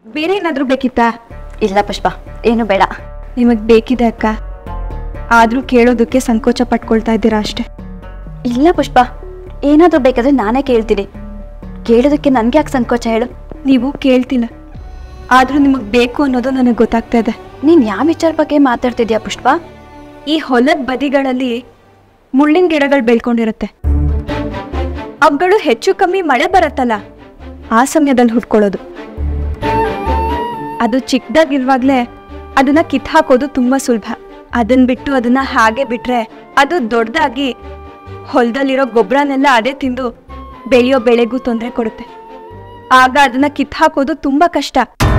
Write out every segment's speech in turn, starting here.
ಬೇರೆ ಏನಾದರೂ ಬೇಕಿತ್ತಾ ಇಲ್ಲ ಪುಷ್ಪ ಏನು ಬೇಡ ನಿಮಗೆ ಬೇಕಿದೆ ಅಕ್ಕ ಆದರೂ ಕೇಳೋದಕ್ಕೆ ಸಂಕೋಚ ಪಟ್ಕೊಳ್ತಾ ಇದ್ದೀರಾ ಅಷ್ಟೇ ಇಲ್ಲ ಪುಷ್ಪ ಏನಾದರೂ ಬೇಕಾದ್ರೆ ನಾನೇ ಕೇಳ್ತೀನಿ ಕೇಳೋದಕ್ಕೆ ನನಗೆ ಯಾಕೆ ಸಂಕೋಚ ಹೇಳು ನೀವು ಕೇಳ್ತಿಲ್ಲ ಆದರೂ ನಿಮಗೆ ಬೇಕು ಅನ್ನೋದು ನನಗೆ ಗೊತ್ತಾಗ್ತಾ ಇದೆ ನೀನು ಯಾವ ವಿಚಾರ ಬಗ್ಗೆ ಮಾತಾಡ್ತಿದ್ಯಾ ಪುಷ್ಪ ಈ ಹೊಲದ ಬದಿಗಳಲ್ಲಿ ಮುಳ್ಳಿನ ಗಿಡಗಳು ಬೆಳ್ಕೊಂಡಿರುತ್ತೆ ಅವುಗಳು ಹೆಚ್ಚು ಕಮ್ಮಿ ಮಳೆ ಬರುತ್ತಲ್ಲ ಆ ಸಮಯದಲ್ಲಿ ಹುಡ್ಕೊಳ್ಳೋದು ಅದು ಚಿಕ್ಕದಾಗಿರುವಾಗಲೇ ಅದನ್ನ ಕಿತ್ ಹಾಕೋದು ತುಂಬ ಸುಲಭ ಅದನ್ನ ಬಿಟ್ಟು ಅದನ್ನ ಹಾಗೆ ಬಿಟ್ರೆ ಅದು ದೊಡ್ಡದಾಗಿ ಹೊಲದಲ್ಲಿರೋ ಗೊಬ್ಬರನೆಲ್ಲ ಅದೇ ತಿಂದು ಬೆಳೆಯೋ ಬೆಳೆಗೂ ತೊಂದರೆ ಕೊಡುತ್ತೆ ಆಗ ಅದನ್ನ ಕಿತ್ ಹಾಕೋದು ತುಂಬ ಕಷ್ಟ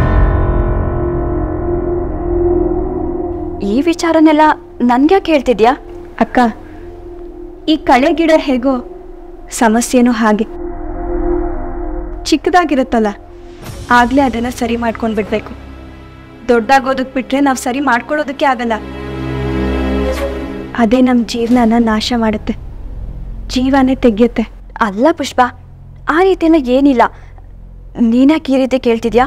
ಈ ವಿಚಾರನೆಲ್ಲ ನನ್ಗೆ ಯಾಕೆ ಹೇಳ್ತಿದ್ಯಾ ಅಕ್ಕ ಈ ಕಳೆ ಗಿಡ ಹೇಗೋ ಸಮಸ್ಯೆನೂ ಹಾಗೆ ಚಿಕ್ಕದಾಗಿರುತ್ತಲ್ಲ ಆಗಲೇ ಅದನ್ನು ಸರಿ ಮಾಡ್ಕೊಂಡು ಬಿಡಬೇಕು ದೊಡ್ಡದಾಗೋದಕ್ಕೆ ಬಿಟ್ರೆ ನಾವು ಸರಿ ಮಾಡ್ಕೊಳ್ಳೋದಕ್ಕೆ ಆಗಲ್ಲ ಅದೇ ನಮ್ಮ ಜೀವನನ ನಾಶ ಮಾಡುತ್ತೆ ಜೀವನೇ ತೆಗೆಯುತ್ತೆ ಅಲ್ಲ ಪುಷ್ಪ ಆ ರೀತಿಯೆಲ್ಲ ಏನಿಲ್ಲ ನೀನ್ಯಾಕೆ ಈ ರೀತಿ ಕೇಳ್ತಿದ್ಯಾ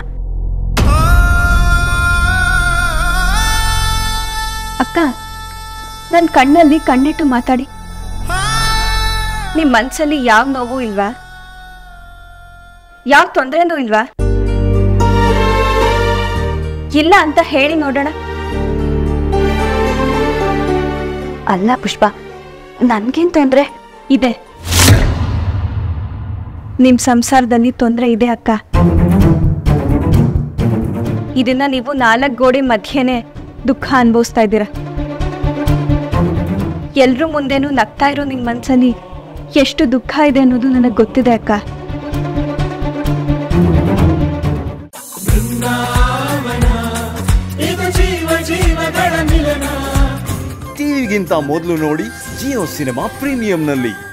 ಅಕ್ಕ ನನ್ನ ಕಣ್ಣಲ್ಲಿ ಕಣ್ಣಿಟ್ಟು ಮಾತಾಡಿ ನಿಮ್ಮ ಮನಸ್ಸಲ್ಲಿ ಯಾವ ನೋವು ಇಲ್ವಾ ಯಾವ ತೊಂದರೆನೂ ಇಲ್ವಾ ಇಲ್ಲ ಅಂತ ಹೇಳಿ ನೋಡೋಣ ಅಲ್ಲ ಪುಷ್ಪ ನನ್ಗೇನ್ ತೊಂದ್ರೆ ಇದೆ ನಿಮ್ ಸಂಸಾರದಲ್ಲಿ ತೊಂದರೆ ಇದೆ ಅಕ್ಕ ಇದನ್ನ ನೀವು ನಾಲ್ಕು ಗೋಡೆ ಮಧ್ಯೆನೆ ದುಃಖ ಅನುಭವಿಸ್ತಾ ಇದ್ದೀರ ಎಲ್ರ ಮುಂದೆನೂ ನಗ್ತಾ ಇರೋ ನಿಮ್ ಮನ್ಸಲ್ಲಿ ಎಷ್ಟು ದುಃಖ ಇದೆ ಅನ್ನೋದು ನನಗೆ ಗೊತ್ತಿದೆ ಅಕ್ಕ ಟಿವಿಗಿಂತ ಮೊದಲು ನೋಡಿ ಜಿಯೋ ಸಿನಿಮಾ ಪ್ರೀಮಿಯಂನಲ್ಲಿ